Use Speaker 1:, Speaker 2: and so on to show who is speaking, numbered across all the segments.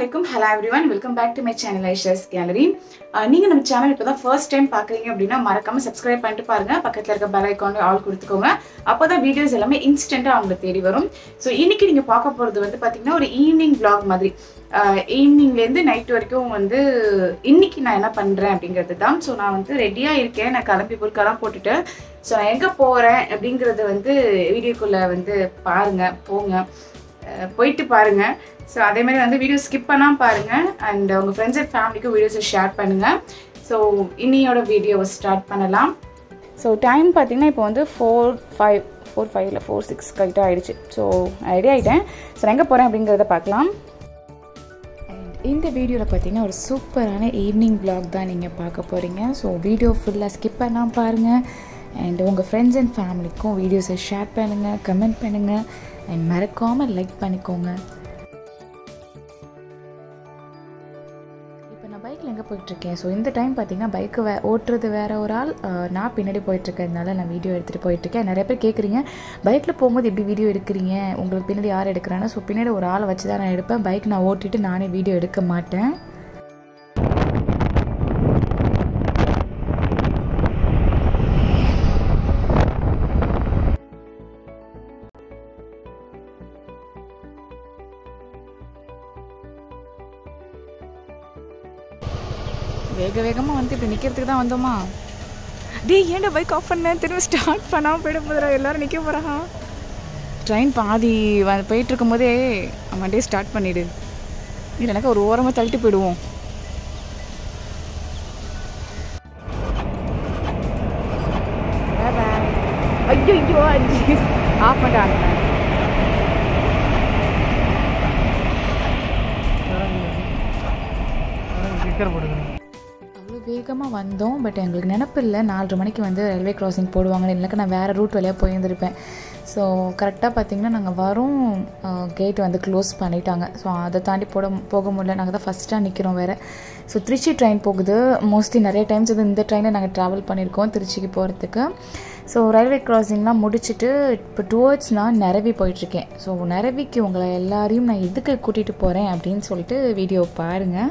Speaker 1: வலைக்கும் hello everyone welcome back to my channel Aisha's gallery நீங்கள் நம்ம சேனல் இப்போ தான் ஃபர்ஸ்ட் டைம் பார்க்குறீங்க அப்படின்னா மறக்காமல் சப்ஸ்கிரைப் பண்ணிட்டு பாருங்க பக்கத்தில் இருக்க பெல் ஐக்கான் ஆல் கொடுத்துக்கோங்க அப்போ தான் வீடியோஸ் எல்லாமே இன்ஸ்டண்ட்டாக அவங்களுக்கு தேடி வரும் ஸோ இன்னைக்கு நீங்கள் பார்க்க போகிறது வந்து பார்த்தீங்கன்னா ஒரு ஈவினிங் vlog மாதிரி ஈவினிங்லேருந்து நைட் வரைக்கும் வந்து இன்னைக்கு நான் என்ன பண்ணுறேன் அப்படிங்கிறது தான் ஸோ நான் வந்து ரெடியாக இருக்கேன் நான் கிளம்பி பொருட்கெல்லாம் போட்டுட்டு ஸோ நான் எங்கே போகிறேன் அப்படிங்கிறது வந்து வீடியோக்குள்ளே வந்து பாருங்கள் போங்க அஹ் போயிட்டு பாருங்க ஸோ அதே மாதிரி வந்து வீடியோ ஸ்கிப் பண்ணாமல் பாருங்க அண்ட் உங்கள் ஃப்ரெண்ட்ஸ் அண்ட் ஃபேமிலிக்கும் வீடியோஸை ஷேர் பண்ணுங்க ஸோ இன்னியோட வீடியோவை ஸ்டார்ட் பண்ணலாம் ஸோ டைம் பார்த்தீங்கன்னா இப்போ வந்து ஃபோர் ஃபைவ் ஃபோர் ஃபைவ் இல்லை ஃபோர் சிக்ஸ் கரெக்டாக ஆயிடுச்சு ஸோ ரெடி ஆகிட்டேன் ஸோ நான் எங்கே போகிறேன் அப்படிங்கிறத பார்க்கலாம்
Speaker 2: அண்ட் இந்த வீடியோவில் பார்த்தீங்கன்னா ஒரு சூப்பரான ஈவினிங் vlog தான் நீங்கள் பார்க்க போகிறீங்க ஸோ வீடியோ ஃபுல்லாக ஸ்கிப் பண்ணாமல் பாருங்கள் அண்ட் உங்கள் ஃப்ரெண்ட்ஸ் அண்ட் ஃபேமிலிக்கும் வீடியோஸை ஷேர் பண்ணுங்கள் கமெண்ட் பண்ணுங்கள் அண்ட் மறக்காமல் லைக் பண்ணிக்கோங்க இப்போ நான் பைக்கில் எங்கே போயிட்டுருக்கேன் ஸோ இந்த டைம் பார்த்தீங்கன்னா பைக்கு வே ஓட்டுறது வேற ஒரு ஆள் அஹ், நான் பின்னாடி போயிட்டுருக்கறதுனால நான் வீடியோ எடுத்துகிட்டு போயிட்டுருக்கேன் நிறைய பேர் கேட்குறீங்க பைக்கில் போகும்போது எப்படி வீடியோ எடுக்கிறீங்க உங்களுக்கு பின்னாடி யார் எடுக்கிறாங்கன்னா ஸோ பின்னாடி ஒரு ஆளை வச்சு தான் நான் எடுப்பேன் பைக் நான் ஓட்டிட்டு நானே வீடியோ எடுக்க மாட்டேன் வேக வேகமாக வந்து இப்படி நிற்கிறதுக்கு தான் வந்தோமா டேய் ஏன்டா பைக் ஆஃப் பண்ண திரும்ப ஸ்டார்ட் பண்ணாமல் போயிட போதுடா எல்லாரும் நிற்க போகிறாங்க ட்ரெயின் பாதி வ போயிட்டு இருக்கும்போதே வண்டியை ஸ்டார்ட் பண்ணிடு இல்லைனாக்கா ஒரு ஓரமாக தள்ளிட்டு போயிடுவோம் ஐயோ ஐயோ ஆஃப் பண்ணிட்டாங்க
Speaker 3: ஸ்டிக்கர் போட்டுக்கணும்
Speaker 2: அவ்வளோ வேகமாக வந்தோம் பட் எங்களுக்கு நினப்பு இல்லை நாலரை மணிக்கு வந்து ரயில்வே கிராசிங் போடுவாங்கன்னு இல்லைக்கா நான் வேறு ரூட் வழியாக போயிருந்திருப்பேன் ஸோ கரெக்டாக பார்த்தீங்கன்னா நாங்கள் வரோம் கேட் வந்து க்ளோஸ் பண்ணிட்டாங்க ஸோ அதை தாண்டி போட போக முடியல நாங்கள் தான் ஃபஸ்ட்டாக நிற்கிறோம் வேறு ஸோ திருச்சி ட்ரெயின் போகுது மோஸ்ட்லி நிறைய டைம்ஸ் வந்து இந்த ட்ரெயினில் நாங்கள் ட்ராவல் பண்ணியிருக்கோம் திருச்சிக்கு போகிறதுக்கு ஸோ ரயில்வே கிராசிங்லாம் முடிச்சுட்டு இப்போ டுவர்ட்ஸ் நான் நிரவி போயிட்டுருக்கேன் ஸோ நிரவிக்கு உங்களை எல்லாரையும் நான் எதுக்கு கூட்டிகிட்டு போகிறேன் அப்படின்னு சொல்லிட்டு வீடியோ பாருங்கள்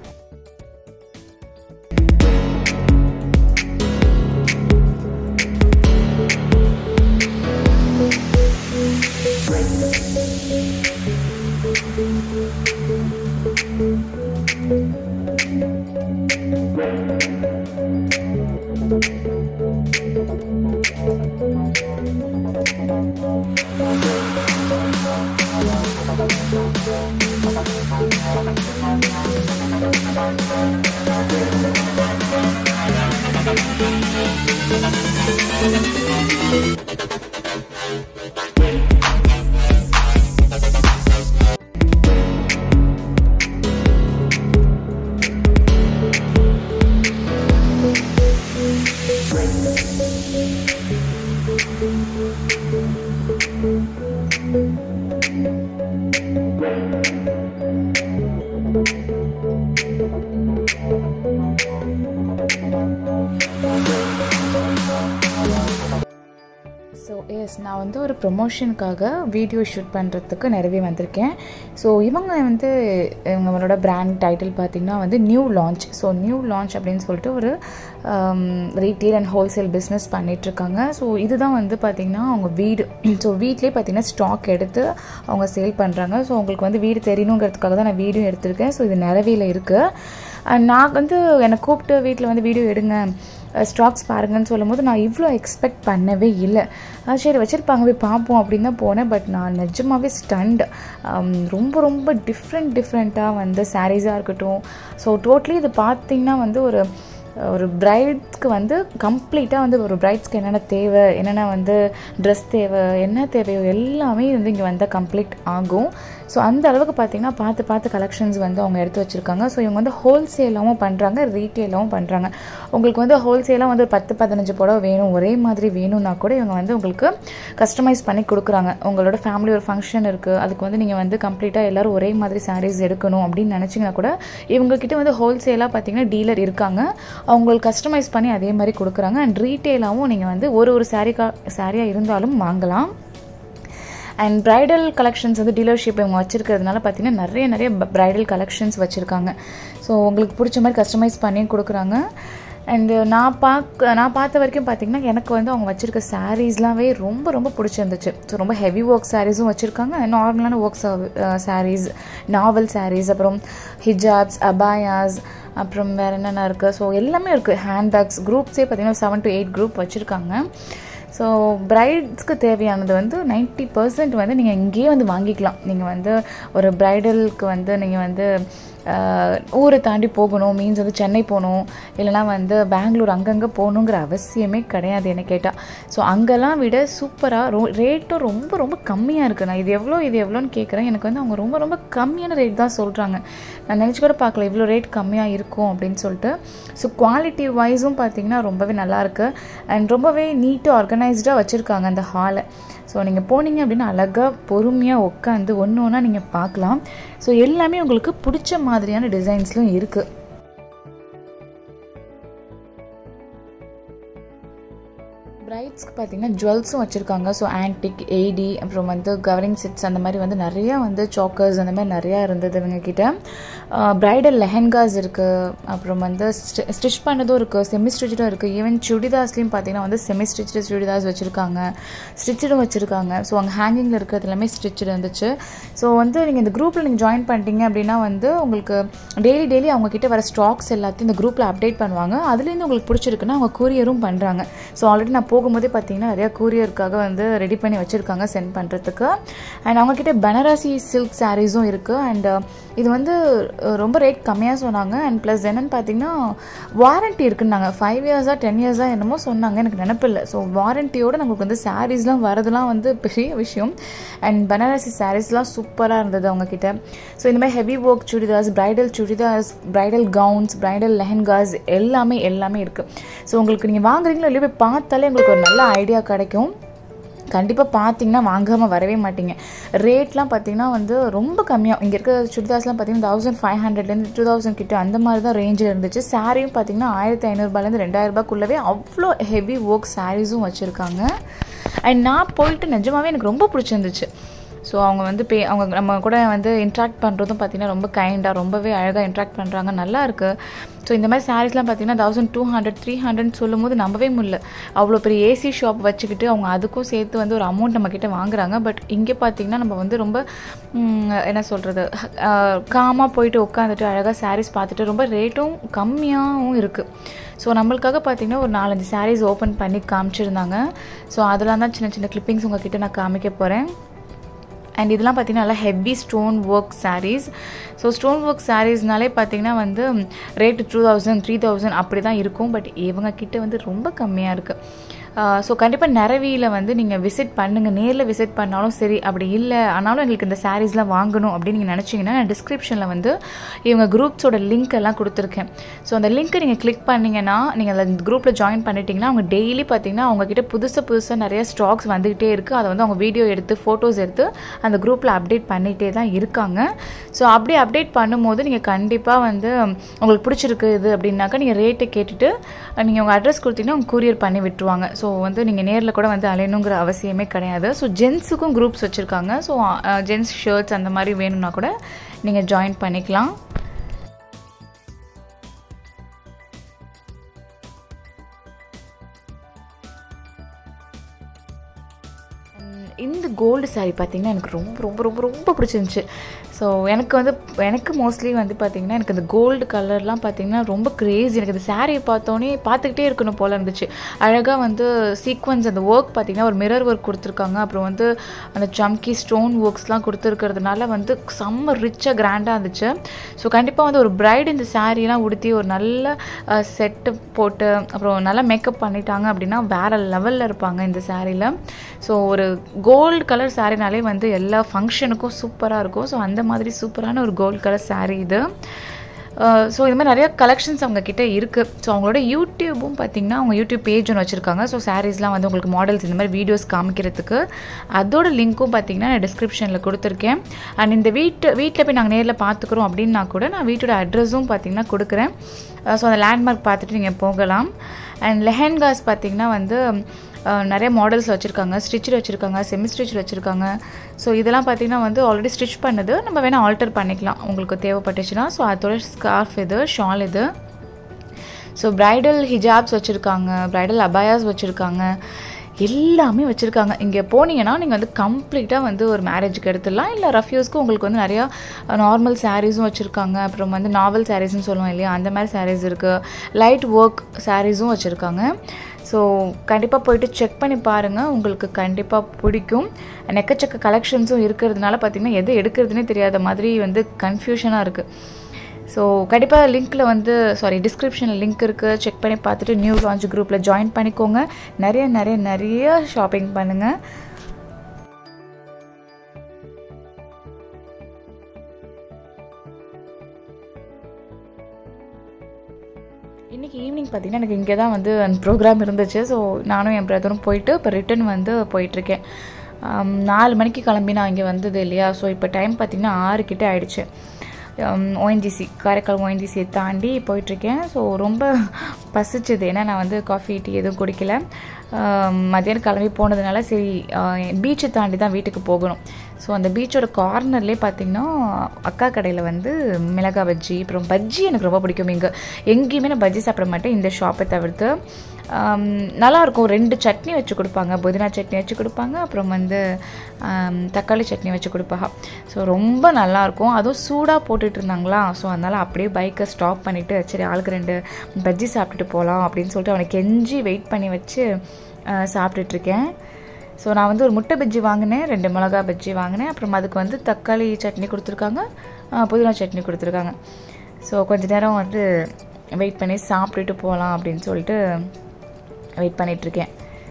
Speaker 2: ஸோ எஸ் நான் வந்து ஒரு ப்ரொமோஷனுக்காக வீடியோ ஷூட் பண்ணுறதுக்கு நிறையவே வந்திருக்கேன் ஸோ இவங்க வந்து இவங்களோட பிராண்ட் டைட்டில் பார்த்திங்கன்னா வந்து new launch so new launch அப்படின்னு சொல்லிட்டு ஒரு ரீட்டெயில் அண்ட் ஹோல்சேல் பிஸ்னஸ் பண்ணிகிட்ருக்காங்க ஸோ இதுதான் வந்து பார்த்திங்கன்னா அவங்க வீடு ஸோ வீட்லேயே பார்த்திங்கன்னா ஸ்டாக் எடுத்து அவங்க சேல் பண்ணுறாங்க ஸோ உங்களுக்கு வந்து வீடு தெரியணுங்கிறதுக்காக தான் நான் வீடியோ எடுத்திருக்கேன் ஸோ இது நிறவியில் இருக்குது நான் வந்து என்னை கூப்பிட்டு வீட்டில் வந்து வீடியோ எடுங்க ஸ்டாக்ஸ் பாருங்கன்னு சொல்லும்போது நான் இவ்வளோ எக்ஸ்பெக்ட் பண்ணவே இல்லை அஹ் சரி வச்சுருப்பாங்க போய் பார்ப்போம் அப்படின்னு தான் போனேன் பட் நான் நிஜமாகவே ஸ்டண்ட் ரொம்ப ரொம்ப டிஃப்ரெண்ட் டிஃப்ரெண்ட்டாக வந்து சாரீஸாக இருக்கட்டும் ஸோ டோட்டலி இது பார்த்தீங்கன்னா வந்து ஒரு ஒரு பிரைட்ஸ்க்கு வந்து கம்ப்ளீட்டாக வந்து ஒரு பிரைட்ஸ்க்கு என்னென்ன தேவை என்னென்ன வந்து ட்ரெஸ் தேவை என்ன தேவையோ எல்லாமே வந்து இங்கே வந்தால் கம்ப்ளீட் ஆகும் ஸோ அந்த அளவுக்கு பார்த்தீங்கன்னா பார்த்து பார்த்து கலெக்ஷன்ஸ் வந்து அவங்க எடுத்து வச்சுருக்காங்க ஸோ இவங்க வந்து ஹோல்சேலாகவும் பண்ணுறாங்க ரீட்டெயிலாகவும் பண்ணுறாங்க உங்களுக்கு வந்து ஹோல்சேலாக வந்து ஒரு பத்து பதினஞ்சு புடவை வேணும் ஒரே மாதிரி வேணும்னா கூட இவங்க வந்து உங்களுக்கு கஸ்டமைஸ் பண்ணி கொடுக்குறாங்க உங்களோட ஃபேமிலி ஒரு ஃபங்க்ஷன் இருக்குது அதுக்கு வந்து நீங்கள் வந்து கம்ப்ளீட்டாக எல்லோரும் ஒரே மாதிரி சாரீஸ் எடுக்கணும் அப்படின்னு நினச்சிங்கன்னா கூட இவங்கக்கிட்ட வந்து ஹோல்சேலாக பார்த்தீங்கன்னா டீலர் இருக்காங்க அவங்களுக்கு கஸ்டமைஸ் பண்ணி அதே மாதிரி கொடுக்குறாங்க அண்ட் ரீட்டெயிலாகவும் நீங்கள் வந்து ஒரு ஒரு சாரீ கா சாரியாக இருந்தாலும் வாங்கலாம் அண்ட் ப்ரைடல் கலெக்ஷன்ஸ் வந்து டீலர்ஷிப் இவங்க வச்சுருக்கிறதுனால பார்த்தீங்கன்னா நிறைய நிறைய ப்ரைடல் கலெக்ஷன்ஸ் வச்சுருக்காங்க ஸோ உங்களுக்கு பிடிச்ச மாதிரி கஸ்டமைஸ் பண்ணி கொடுக்குறாங்க அண்டு நான் பார்க்க நான் பார்த்த வரைக்கும் பார்த்தீங்கன்னா எனக்கு வந்து அவங்க வச்சுருக்க சாரீஸ்லாமே ரொம்ப ரொம்ப பிடிச்சிருந்துச்சு ஸோ ரொம்ப ஹெவி ஒர்க் சாரீஸும் வச்சுருக்காங்க நார்மலான ஒர்க் சாரீஸ் நாவல் சாரீஸ் அப்புறம் ஹிஜாப்ஸ் அபாயாஸ் அப்புறம் வேறு என்னென்ன இருக்குது ஸோ எல்லாமே இருக்குது ஹேண்ட்பேக்ஸ் குரூப்ஸே பார்த்தீங்கன்னா செவன் டு எயிட் குரூப் வச்சுருக்காங்க ஸோ பிரைட்ஸ்க்கு தேவையானது வந்து நைன்ட்டி பர்சன்ட் வந்து நீங்கள் இங்கேயே வந்து வாங்கிக்கலாம் நீங்கள் வந்து ஒரு ப்ரைடலுக்கு வந்து நீங்கள் வந்து ஊரை தாண்டி போகணும் மீன்ஸ் வந்து சென்னை போகணும் இல்லைனா வந்து பெங்களூர் அங்கங்கே போகணுங்கிற அவசியமே கிடையாது என்ன கேட்டால் ஸோ அங்கெல்லாம் விட சூப்பராக ரொ ரேட்டும் ரொம்ப ரொம்ப கம்மியாக இருக்குது நான் இது எவ்வளோ இது எவ்வளோன்னு கேட்குறேன் எனக்கு வந்து அவங்க ரொம்ப ரொம்ப கம்மியான ரேட் தான் சொல்கிறாங்க நான் நினச்சி கூட பார்க்கல இவ்வளோ ரேட் கம்மியாக இருக்கும் அப்படின்னு சொல்லிட்டு ஸோ குவாலிட்டி வைஸும் பார்த்திங்கன்னா ரொம்பவே நல்லாயிருக்கு அண்ட் ரொம்பவே நீட்டாக ஆர்கனைஸ்டாக வச்சுருக்காங்க அந்த ஹாலை ஸோ நீங்கள் போனீங்க அப்படின்னா அழகாக பொறுமையாக உட்காந்து ஒன்று ஒன்றா நீங்கள் பார்க்கலாம் ஸோ எல்லாமே உங்களுக்கு பிடிச்ச மாதிரியான டிசைன்ஸ்லும் இருக்குது பிரைட்ஸ்க்கு பார்த்தீங்கன்னா ஜுவல்ஸும் வச்சுருக்காங்க ஸோ ஆன்டிக் எய்டி அப்புறம் வந்து கவரிங் செட்ஸ் அந்த மாதிரி வந்து நிறையா வந்து சாக்கர்ஸ் அந்த மாதிரி நிறையா இருந்தது இவங்கக்கிட்ட ப்ரைடல் லெஹென்காஸ் இருக்குது அப்புறம் வந்து ஸ்டிச் பண்ணதும் இருக்குது செமி ஸ்டிச்சும் இருக்குது ஈவன் சுடிதாஸ்லேயும் பார்த்தீங்கன்னா வந்து செமி ஸ்டிச்சு சுடிதாஸ் வச்சுருக்காங்க ஸ்டிச்சுடும் வச்சுருக்காங்க ஸோ அங்கே ஹேங்கிங்கில் இருக்கிறது எல்லாமே ஸ்டிச்சு இருந்துச்சு ஸோ வந்து நீங்கள் இந்த குரூப்பில் நீங்கள் ஜாயின் பண்ணிட்டீங்க அப்படின்னா வந்து உங்களுக்கு டெய்லி டெய்லி அவங்கக்கிட்ட வர ஸ்டாக்ஸ் எல்லாத்தையும் இந்த குரூப்பில் அப்டேட் பண்ணுவாங்க அதுலேருந்து உங்களுக்கு பிடிச்சிருக்குன்னா அவங்க கூரியரும் பண்ணுறாங்க ஸோ ஆல்ரெடி நான் போகும்போதே பார்த்தீங்கன்னா நிறையா கூரியருக்காக வந்து ரெடி பண்ணி வச்சுருக்காங்க சென்ட் பண்ணுறதுக்கு அண்ட் அவங்கக்கிட்ட பனாரசி சில்க் சாரீஸும் இருக்குது அண்ட் இது வந்து ரொம்ப ரேட் கம்மியாக சொன்னாங்க அண்ட் ப்ளஸ் என்னென்னு பார்த்தீங்கன்னா வாரண்ட்டி இருக்குன்னாங்க ஃபைவ் இயர்ஸாக டென் இயர்ஸாக என்னமோ சொன்னாங்க எனக்கு நினப்பில்லை ஸோ வாரண்ட்டியோடு நமக்கு வந்து சாரீஸ்லாம் வரதுலாம் வந்து பெரிய விஷயம் அண்ட் பனாரசி சாரீஸ்லாம் சூப்பராக இருந்தது அவங்கக்கிட்ட ஸோ இந்த மாதிரி heavy work chudidars bridal chudidars bridal gowns bridal lehengas எல்லாமே எல்லாமே இருக்குது ஸோ உங்களுக்கு நீங்கள் வாங்குறீங்களோ இல்லையோ போய் பார்த்தாலே உங்களுக்கு ஒரு நல்ல ஐடியா கிடைக்கும் கண்டிப்பாக பார்த்தீங்கன்னா வாங்காமல் வரவே மாட்டீங்க ரேட்லாம் பார்த்தீங்கன்னா வந்து ரொம்ப கம்மியாக இங்கே இருக்க சுடிதாஸ்லாம் பார்த்தீங்கன்னா தௌசண்ட் ஃபைவ் ஹண்ட்ரட்லேருந்து டூ தௌசண்ட் கிட்ட அந்த மாதிரி தான் ரேஞ்சில் இருந்துச்சு சாரியும் பார்த்தீங்கன்னா ஆயிரத்தி ஐநூறுபாலேருந்து ரெண்டாயிரரூபாக்குள்ளவே அவ்வளோ ஹெவி ஒர்க் சாரீஸும் வச்சுருக்காங்க அண்ட் நான் போயிட்டு நிஜமாவே எனக்கு ரொம்ப பிடிச்சிருந்துச்சு ஸோ அவங்க வந்து பே அவங்க நம்ம கூட வந்து இன்ட்ராக்ட் பண்ணுறதும் பார்த்திங்கன்னா ரொம்ப கைண்டாக ரொம்பவே அழகாக இன்ட்ராக்ட் பண்ணுறாங்க நல்லா இருக்குது ஸோ இந்த மாதிரி சாரீஸ்லாம் பார்த்திங்கன்னா thousand two hundred three hundred சொல்லும் போது நம்பவே முடியல அவ்வளோ பெரிய ஏசி ஷாப் வச்சுக்கிட்டு அவங்க அதுக்கும் சேர்த்து வந்து ஒரு அமௌண்ட் நம்மக்கிட்ட வாங்குறாங்க பட் இங்கே பார்த்திங்கன்னா நம்ம வந்து ரொம்ப என்ன சொல்கிறது காமாக போயிட்டு உட்காந்துட்டு அழகாக சாரீஸ் பார்த்துட்டு ரொம்ப ரேட்டும் கம்மியாகவும் இருக்குது ஸோ நம்மளுக்காக பார்த்திங்கன்னா ஒரு நாலஞ்சு சாரீஸ் ஓப்பன் பண்ணி காமிச்சிருந்தாங்க ஸோ அதெல்லாம் தான் சின்ன சின்ன கிளிப்பிங்ஸ் உங்ககிட்ட நான் காமிக்க போகிறேன் அண்ட் இதெல்லாம் பார்த்திங்கன்னா நல்லா heavy stone work saris so stone work சாரீஸ்னாலே பார்த்திங்கன்னா வந்து rate two thousand three thousand அப்படி தான் இருக்கும் பட் இவங்க கிட்ட வந்து ரொம்ப கம்மியாக இருக்குது ஸோ கண்டிப்பாக நிறவியில் வந்து நீங்கள் விசிட் பண்ணுங்கள் நேரில் விசிட் பண்ணாலும் சரி அப்படி இல்லை ஆனாலும் எங்களுக்கு இந்த சாரீஸ்லாம் வாங்கணும் அப்படின்னு நீங்கள் நினச்சிங்கன்னா நான் டிஸ்கிரிப்ஷனில் வந்து இவங்க குரூப்ஸோட லிங்க் எல்லாம் கொடுத்துருக்கேன் ஸோ அந்த லிங்க்கை நீங்கள் கிளிக் பண்ணிங்கன்னா நீங்கள் அந்த குரூப்பில் ஜாயின் பண்ணிட்டீங்கன்னா அவங்க டெய்லி பார்த்தீங்கன்னா அவங்கக்கிட்ட புதுசாக புதுசாக நிறைய ஸ்டாக்ஸ் வந்துக்கிட்டே இருக்குது அதை வந்து அவங்க வீடியோ எடுத்து ஃபோட்டோஸ் எடுத்து அந்த குரூப்பில் அப்டேட் பண்ணிகிட்டே தான் இருக்காங்க ஸோ அப்படி அப்டேட் பண்ணும்போது நீங்கள் கண்டிப்பாக வந்து உங்களுக்கு பிடிச்சிருக்கு இது அப்படின்னாக்கா நீங்கள் ரேட்டை கேட்டுட்டு நீங்கள் உங்கள் அட்ரஸ் கொடுத்தீங்கன்னா அவங்க கூரியர் பண்ணி விட்டுருவாங்க ஸோ வந்து நீங்கள் நேரில் கூட வந்து அலையணுங்கிற அவசியமே கிடையாது ஸோ ஜென்ஸுக்கும் குரூப்ஸ் வச்சுருக்காங்க ஸோ ஜென்ஸ் ஷர்ட்ஸ் அந்த மாதிரி வேணும்னா கூட நீங்கள் ஜாயின் பண்ணிக்கலாம் இந்த கோல்டு சாரீ பார்த்திங்கன்னா எனக்கு ரொம்ப ரொம்ப ரொம்ப ரொம்ப பிடிச்சிருந்துச்சு ஸோ எனக்கு வந்து எனக்கு மோஸ்ட்லி வந்து பார்த்திங்கன்னா எனக்கு இந்த கோல்டு கலர்லாம் பார்த்திங்கன்னா ரொம்ப க்ரேஸ் எனக்கு இந்த சாரியை பார்த்தோன்னே பார்த்துக்கிட்டே இருக்கணும் போல் இருந்துச்சு அழகாக வந்து சீக்வன்ஸ் அந்த ஒர்க் பார்த்திங்கன்னா ஒரு மிரர் ஒர்க் கொடுத்துருக்காங்க அப்புறம் வந்து அந்த ஜம்கி ஸ்டோன் ஒர்க்ஸ்லாம் கொடுத்துருக்கிறதுனால வந்து செம்ம ரிச்சாக கிராண்டாக இருந்துச்சு ஸோ கண்டிப்பாக வந்து ஒரு பிரைடு இந்த சாரீலாம் உடுத்தி ஒரு நல்ல செட்டு போட்டு அப்புறம் நல்லா மேக்கப் பண்ணிட்டாங்க அப்படின்னா வேறு லெவலில் இருப்பாங்க இந்த சாரியில் ஸோ ஒரு கோல்டு கலர் சாரினாலே வந்து எல்லா ஃபங்க்ஷனுக்கும் சூப்பராக இருக்கும் ஸோ அந்த மாதிரி சூப்பரான ஒரு கோல்டு கலர் சாரீ இது ஸோ இது மாதிரி நிறைய கலெக்ஷன்ஸ் அவங்க கிட்ட இருக்குது ஸோ அவங்களோட யூடியூப்பும் பார்த்திங்கன்னா அவங்க யூடியூப் பேஜ் ஒன்று வச்சுருக்காங்க ஸோ சாரீஸ்லாம் வந்து உங்களுக்கு மாடல்ஸ் இந்த மாதிரி வீடியோஸ் காமிக்கிறதுக்கு அதோட லிங்க்கும் பார்த்திங்கன்னா நான் டிஸ்கிரிப்ஷனில் கொடுத்துருக்கேன் அண்ட் இந்த வீட்டு வீட்டில் போய் நாங்கள் நேரில் பார்த்துக்குறோம் அப்படின்னா கூட நான் வீட்டோட அட்ரஸும் பார்த்திங்கன்னா கொடுக்குறேன் ஸோ அந்த லேண்ட்மார்க் பார்த்துட்டு நீங்கள் போகலாம் அண்ட் லெஹன்காஸ் பார்த்திங்கன்னா வந்து அஹ், நிறைய மாடல்ஸ் வச்சுருக்காங்க ஸ்டிச்சில் வச்சுருக்காங்க செமி ஸ்டிச்சில் வச்சுருக்காங்க ஸோ இதெல்லாம் பார்த்தீங்கன்னா வந்து ஆல்ரெடி ஸ்டிச் பண்ணது நம்ம வேணால் ஆல்டர் பண்ணிக்கலாம் உங்களுக்கு தேவைப்பட்டுச்சுன்னா ஸோ அதோட ஸ்கார்ஃப் இது ஷால் இது ஸோ ப்ரைடல் ஹிஜாப்ஸ் வச்சுருக்காங்க ப்ரைடல் அபாயாஸ் வச்சுருக்காங்க எல்லாமே வச்சுருக்காங்க இங்கே போனீங்கன்னா நீங்கள் வந்து கம்ப்ளீட்டாக வந்து ஒரு மேரேஜுக்கு எடுத்துடலாம் இல்லை ரஃப்யூஸ்க்கு உங்களுக்கு வந்து நிறையா நார்மல் சாரீஸும் வச்சுருக்காங்க அப்புறம் வந்து நாவல் சாரீஸ்னு சொல்லுவோம் இல்லையா அந்த மாதிரி சாரீஸ் இருக்குது லைட் ஒர்க் சாரீஸும் வச்சுருக்காங்க ஸோ கண்டிப்பாக போயிட்டு செக் பண்ணி பாருங்கள் உங்களுக்கு கண்டிப்பாக பிடிக்கும் நெக்கச்சக்க கலெக்ஷன்ஸும் இருக்கிறதுனால பார்த்தீங்கன்னா எது எடுக்கிறதுனே தெரியாத மாதிரி வந்து கன்ஃபியூஷனாக இருக்குது ஸோ கண்டிப்பாக லிங்க்கில் வந்து சாரி டிஸ்கிரிப்ஷனில் லிங்க் இருக்குது செக் பண்ணி பார்த்துட்டு நியூ லான்ச் குரூப்பில் ஜாயின் பண்ணிக்கோங்க நிறைய நிறைய நிறைய ஷாப்பிங் பண்ணுங்கள் இன்றைக்கி ஈவினிங் பார்த்தீங்கன்னா எனக்கு இங்கே தான் வந்து அந்த ப்ரோக்ராம் இருந்துச்சு ஸோ நானும் என் பிரதரும் போயிட்டு இப்போ ரிட்டன் வந்து போயிட்டுருக்கேன் ஆம், நாலு மணிக்கு கிளம்பி நான் இங்கே வந்தது இல்லையா ஸோ இப்போ டைம் பார்த்தீங்கன்னா ஆறு கிட்ட ஆயிடுச்சு ஓஎன்ஜிசி காரைக்கால் ஓஎன்ஜிசியை தாண்டி போயிட்டுருக்கேன் ஸோ ரொம்ப பசிச்சுது ஏன்னா நான் வந்து காஃபி டீ எதுவும் குடிக்கல ஆம், மதியானம் கிளம்பி போனதுனால சரி பீச்சை தாண்டி தான் வீட்டுக்கு போகணும் ஸோ அந்த பீச்சோட கார்னர்லேயே பார்த்தீங்கன்னா அக்கா கடையில் வந்து மிளகா பஜ்ஜி அப்புறம் பஜ்ஜி எனக்கு ரொம்ப பிடிக்கும் இங்கே எங்கேயுமே நான் பஜ்ஜி சாப்பிட மாட்டேன் இந்த ஷாப்பை தவிர்த்து ஆம், நல்லாயிருக்கும் ரெண்டு சட்னி வச்சு கொடுப்பாங்க புதினா சட்னி வச்சு கொடுப்பாங்க அப்புறம் வந்து ஆம், தக்காளி சட்னி வச்சு கொடுப்பாங்க ஸோ ரொம்ப நல்லாயிருக்கும் அதுவும் சூடாக போட்டுட்டு இருந்தாங்களா ஸோ அதனால் அப்படியே பைக்கை ஸ்டாப் பண்ணிவிட்டு சரி ஆளுக்கு ரெண்டு பஜ்ஜி சாப்பிட்டுட்டு போகலாம் அப்படின்னு சொல்லிட்டு அவனை கெஞ்சி வெயிட் பண்ணி வச்சு ஆ, சாப்பிட்டுட்ருக்கேன் ஸோ நான் வந்து ஒரு முட்டை பஜ்ஜி வாங்கினேன் ரெண்டு மிளகா பஜ்ஜி வாங்கினேன் அப்புறம் அதுக்கு வந்து தக்காளி சட்னி கொடுத்துருக்காங்க ஆ, புதினா சட்னி கொடுத்துருக்காங்க ஸோ கொஞ்ச நேரம் வந்து வெயிட் பண்ணி சாப்பிட்டுட்டு போகலாம் அப்படின்னு சொல்லிட்டு வெயிட் பண்ணிகிட்ருக்கேன்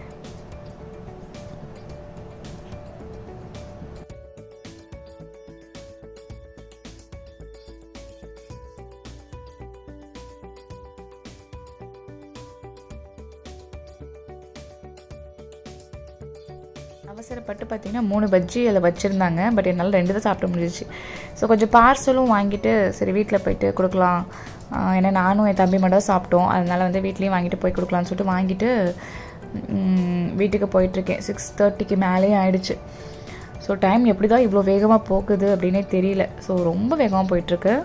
Speaker 2: அவசரப்பட்டு பார்த்தீங்கன்னா மூணு பஜ்ஜி அதில் வச்சுருந்தாங்க பட் என்னால் ரெண்டு தான் சாப்பிட முடிஞ்சிச்சு ஸோ கொஞ்சம் பார்சலும் வாங்கிட்டு சரி வீட்டில் போயிட்டு கொடுக்கலாம் ஆஹ் ஏன்னா நானும் என் தம்பி மட்டும் தான் சாப்பிட்டோம் அதனால் வந்து வீட்லேயும் வாங்கிட்டு போய் கொடுக்கலாம்னு சொல்லிட்டு வாங்கிட்டு ம், வீட்டுக்கு போயிட்டுருக்கேன் சிக்ஸ் தேர்ட்டிக்கு மேலேயே ஆயிடுச்சு ஸோ டைம் எப்படி தான் இவ்வளோ வேகமாக போகுது அப்படின்னே தெரியல ஸோ ரொம்ப வேகமாக போயிட்டுருக்கு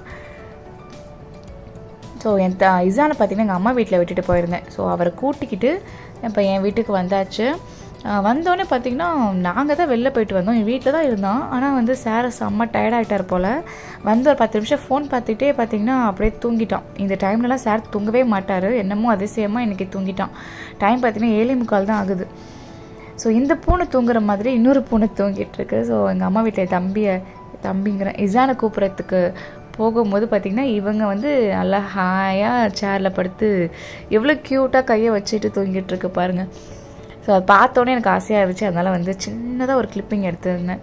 Speaker 2: ஸோ என் த இசானை பார்த்தீங்கன்னா எங்கள் அம்மா வீட்டில் விட்டுட்டு போயிருந்தேன் ஸோ அவரை கூட்டிக்கிட்டு இப்போ என் வீட்டுக்கு வந்தாச்சு ஆஹ் வந்தோடனே பார்த்தீங்கன்னா நாங்கள் தான் வெளில போயிட்டு வந்தோம் என் வீட்டில் தான் இருந்தோம் ஆனால் வந்து சார் செம்ம டயர்டாகிட்டார் போல் வந்து ஒரு பத்து நிமிஷம் ஃபோன் பார்த்துக்கிட்டே பார்த்தீங்கன்னா அப்படியே தூங்கிட்டான் இந்த டைம்லலாம் சார் தூங்கவே மாட்டார் என்னமோ அதிசயமாக இன்றைக்கி தூங்கிட்டான் டைம் பார்த்தீங்கன்னா ஏழே முக்கால் தான் ஆகுது ஸோ இந்த பூனை தூங்குற மாதிரி இன்னொரு பூனை தூங்கிட்டு இருக்கு ஸோ எங்கள் அம்மா வீட்டில் தம்பியை தம்பிங்கிற இசானை கூப்பிட்றதுக்கு போகும்போது பார்த்திங்கன்னா இவங்க வந்து நல்லா ஹாயாக சேரில் படுத்து எவ்வளோ க்யூட்டாக கையை வச்சுட்டு தூங்கிட்டு இருக்கு பாருங்க ஸோ அதை பார்த்தோன்னே எனக்கு ஆசையாக இருந்துச்சு அதனால் வந்து சின்னதாக ஒரு கிளிப்பிங் எடுத்திருந்தேன்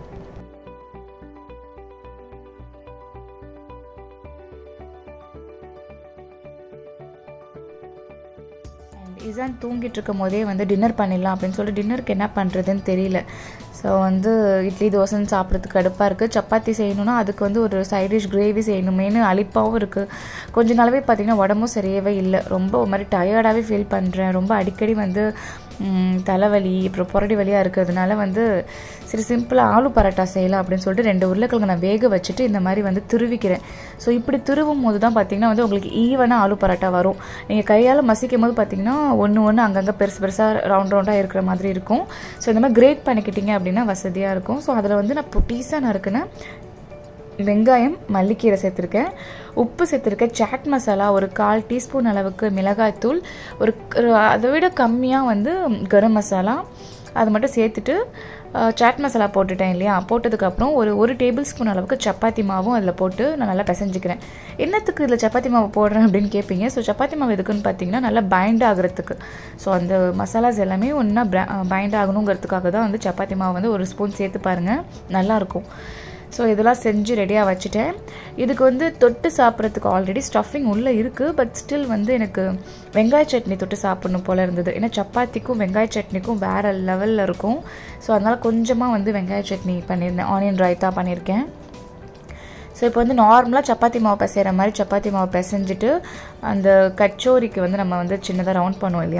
Speaker 2: And இசான் தூங்கிட்டு இருக்கும் போதே வந்து டின்னர் பண்ணிடலாம் அப்படின்னு சொல்லிட்டு டின்னருக்கு என்ன பண்ணுறதுன்னு தெரியல ஸோ வந்து இட்லி தோசைன்னு சாப்பிட்றதுக்கு கடுப்பாக இருக்குது சப்பாத்தி செய்யணும்னா அதுக்கு வந்து ஒரு சைட் டிஷ் கிரேவி செய்யணுமேனு அலிப்பாகவும் இருக்குது கொஞ்ச நாளாவே பார்த்தீங்கன்னா உடம்பும் சரியாகவே இல்லை ரொம்ப ஒரு மாதிரி டயர்டாகவே ஃபீல் பண்ணுறேன் ரொம்ப அடிக்கடி வந்து ம், தலைவலி அப்புறம் புரடி வலியாக இருக்கிறதுனால வந்து சரி சிம்பிளாக ஆலு பரோட்டா செய்யலாம் அப்படின்னு சொல்லிட்டு ரெண்டு உருளைக்கிழங்கு நான் வேக வச்சுட்டு இந்த மாதிரி வந்து துருவிக்கிறேன் ஸோ இப்படி துருவும் போது தான் பார்த்தீங்கன்னா வந்து உங்களுக்கு ஈவனாக ஆலு பரோட்டா வரும் நீங்கள் கையால் மசிக்கும் போது பார்த்தீங்கன்னா ஒன்று ஒன்று அங்கங்கே பெருசு பெருசாக ரவுண்ட் ரவுண்டாக இருக்கிற மாதிரி இருக்கும் ஸோ இந்த மாதிரி கிரேட் பண்ணிக்கிட்டீங்க அப்படின்னா வசதியாக இருக்கும் ஸோ அதில் வந்து நான் பொட்டீஸாக நறுக்குனேன் வெங்காயம் மல்லிக்கீரை சேர்த்துருக்கேன் உப்பு சேர்த்துருக்கேன் சாட் மசாலா ஒரு கால் டீஸ்பூன் அளவுக்கு மிளகாய்த்தூள் ஒரு ஒரு அதை விட கம்மியாக வந்து கரம் மசாலா அது மட்டும் சேர்த்துட்டு அஹ், சாட் மசாலா போட்டுட்டேன் இல்லையா போட்டதுக்கப்புறம் ஒரு ஒரு டேபிள் ஸ்பூன் அளவுக்கு சப்பாத்தி மாவும் அதில் போட்டு நான் நல்லா பிசைஞ்சிக்கிறேன் என்னத்துக்கு இதில் சப்பாத்தி மாவு போடுறேன் அப்படின்னு கேட்பீங்க ஸோ சப்பாத்தி மாவு எதுக்குன்னு பார்த்தீங்கன்னா நல்லா பைண்ட் ஆகுறதுக்கு ஸோ அந்த மசாலாஸ் எல்லாமே ஒன்றா பைண்ட் ஆகணுங்கிறதுக்காக தான் வந்து சப்பாத்தி மாவு வந்து ஒரு ஸ்பூன் சேர்த்து பாருங்கள் நல்லாயிருக்கும் ஸோ இதெல்லாம் செஞ்சு ரெடியாக வச்சுட்டேன் இதுக்கு வந்து தொட்டு சாப்பிட்றதுக்கு ஆல்ரெடி ஸ்டஃபிங் உள்ளே இருக்குது பட் ஸ்டில் வந்து எனக்கு வெங்காய சட்னி தொட்டு சாப்பிடணும் போல் இருந்தது ஏன்னா சப்பாத்திக்கும் வெங்காய சட்னிக்கும் வேறு லெவலில் இருக்கும் ஸோ அதனால் கொஞ்சமாக வந்து வெங்காய சட்னி பண்ணியிருந்தேன் ஆனியன் ரைத்தா பண்ணியிருக்கேன் ஸோ இப்போ வந்து நார்மலாக சப்பாத்தி மாவு பிசைகிற மாதிரி சப்பாத்தி மாவு பிசைஞ்சிட்டு அந்த கச்சோரிக்கு வந்து நம்ம வந்து சின்னதாக ரவுண்ட் பண்ணுவோம் இல்லையா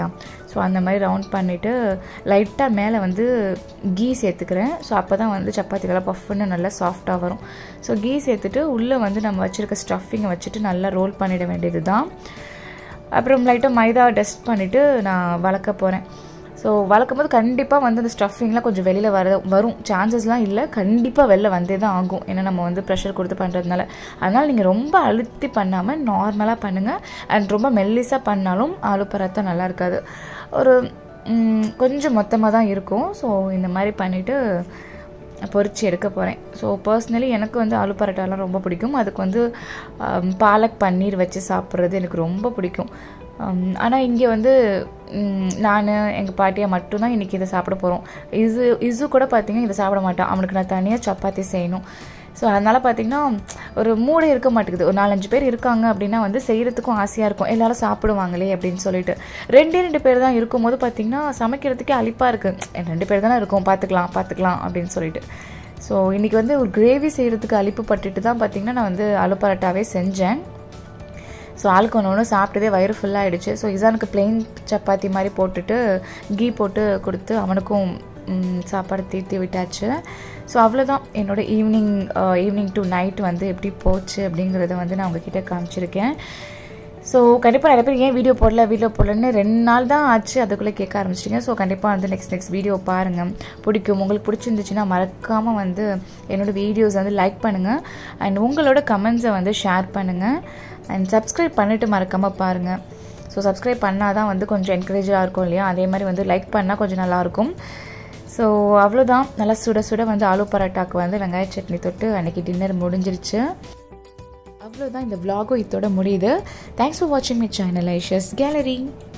Speaker 2: ஸோ அந்த மாதிரி ரவுண்ட் பண்ணிவிட்டு லைட்டாக மேலே வந்து கீ சேர்த்துக்கிறேன் ஸோ அப்போ தான் வந்து சப்பாத்திக்கெல்லாம் பஃப்னு நல்லா சாஃப்டாக வரும் ஸோ கீ சேர்த்துட்டு உள்ளே வந்து நம்ம வச்சுருக்க ஸ்டஃபிங்கை வச்சுட்டு நல்லா ரோல் பண்ணிட வேண்டியது தான் அப்புறம் லைட்டாக மைதா டஸ்ட் பண்ணிவிட்டு நான் வளர்க்க போகிறேன் ஸோ வளர்க்கும் போது கண்டிப்பாக வந்து அந்த ஸ்டஃபிங்லாம் கொஞ்சம் வெளியில் வர வரும் சான்சஸ்லாம் இல்லை கண்டிப்பாக வெளில வந்தே தான் ஆகும் ஏன்னா நம்ம வந்து ப்ரெஷர் கொடுத்து பண்ணுறதுனால அதனால் நீங்கள் ரொம்ப அழுத்தி பண்ணாமல் நார்மலாக பண்ணுங்கள் அண்ட் ரொம்ப மெல்லிஸாக பண்ணாலும் ஆலு பராத்தா நல்லா இருக்காது ஒரு கொஞ்சம் மொத்தமாக தான் இருக்கும் ஸோ இந்த மாதிரி பண்ணிவிட்டு பொறிச்சு எடுக்க போகிறேன் ஸோ பர்சனலி எனக்கு வந்து ஆலு பரோட்டாலாம் ரொம்ப பிடிக்கும் அதுக்கு வந்து பாலக் பன்னீர் வச்சு சாப்பிட்றது எனக்கு ரொம்ப பிடிக்கும் ஆனால் இங்கே வந்து நான் எங்கள் பாட்டியை மட்டும்தான் இன்றைக்கி இதை சாப்பிட போகிறோம் இசு இசு கூட பார்த்திங்கன்னா இதை சாப்பிட மாட்டான் அவனுக்கு நான் தனியாக சப்பாத்தி செய்யணும் ஸோ அதனால் பார்த்திங்கன்னா ஒரு மூடே இருக்க மாட்டேங்குது ஒரு நாலஞ்சு பேர் இருக்காங்க அப்படின்னா வந்து செய்கிறதுக்கும் ஆசையாக இருக்கும் எல்லோரும் சாப்பிடுவாங்களே அப்படின்னு சொல்லிட்டு ரெண்டே ரெண்டு பேர் தான் இருக்கும்போது பார்த்திங்கன்னா சமைக்கிறதுக்கே அழிப்பாக இருக்குது ரெண்டு பேர் தானே இருக்கும் பார்த்துக்கலாம் பார்த்துக்கலாம் அப்படின்னு சொல்லிட்டு ஸோ இன்றைக்கி வந்து ஒரு கிரேவி செய்கிறதுக்கு அழிப்பு பட்டுட்டு தான் பார்த்திங்கன்னா நான் வந்து அலு பரோட்டாவே செஞ்சேன் ஸோ ஆளுக்கு ஒன்று ஒன்று சாப்பிட்டதே வயிறு ஃபுல்லாகிடுச்சு ஸோ இசானுக்கு பிளெயின் சப்பாத்தி மாதிரி போட்டுட்டு கீ போட்டு கொடுத்து அவனுக்கும் சாப்பாடு தீர்த்தி விட்டாச்சு ஸோ அவ்வளோதான் என்னோடய ஈவினிங் ஈவினிங் டு நைட் வந்து எப்படி போச்சு அப்படிங்கிறத வந்து நான் உங்ககிட்ட காமிச்சிருக்கேன் ஸோ கண்டிப்பாக நிறைய பேர் ஏன் வீடியோ போடல வீடியோ போடலன்னு ரெண்டு நாள் தான் ஆச்சு அதுக்குள்ளே கேட்க ஆரம்பிச்சிட்டிங்க ஸோ கண்டிப்பாக வந்து நெக்ஸ்ட் நெக்ஸ்ட் வீடியோ பாருங்கள் பிடிக்கும் உங்களுக்கு பிடிச்சிருந்துச்சுன்னா மறக்காமல் வந்து என்னோடய வீடியோஸ் வந்து லைக் பண்ணுங்கள் அண்ட் உங்களோட கமெண்ட்ஸை வந்து ஷேர் பண்ணுங்கள் அண்ட் சப்ஸ்கிரைப் பண்ணிவிட்டு மறக்காமல் பாருங்கள் ஸோ சப்ஸ்கிரைப் பண்ணால் தான் வந்து கொஞ்சம் என்கரேஜாக இருக்கும் இல்லையா அதே மாதிரி வந்து லைக் பண்ணால் கொஞ்சம் நல்லாயிருக்கும் ஸோ அவ்வளோதான் நல்லா சுட சுட வந்து ஆலு பரோட்டாக்கு வந்து வெங்காய சட்னி தொட்டு அன்றைக்கி டின்னர் முடிஞ்சிருச்சு அவ்வளோதான் இந்த விலாகும் இதோட முடியுது தேங்க்ஸ் ஃபார் வாட்சிங் மை சேனல் ஐஷஸ் கேலரி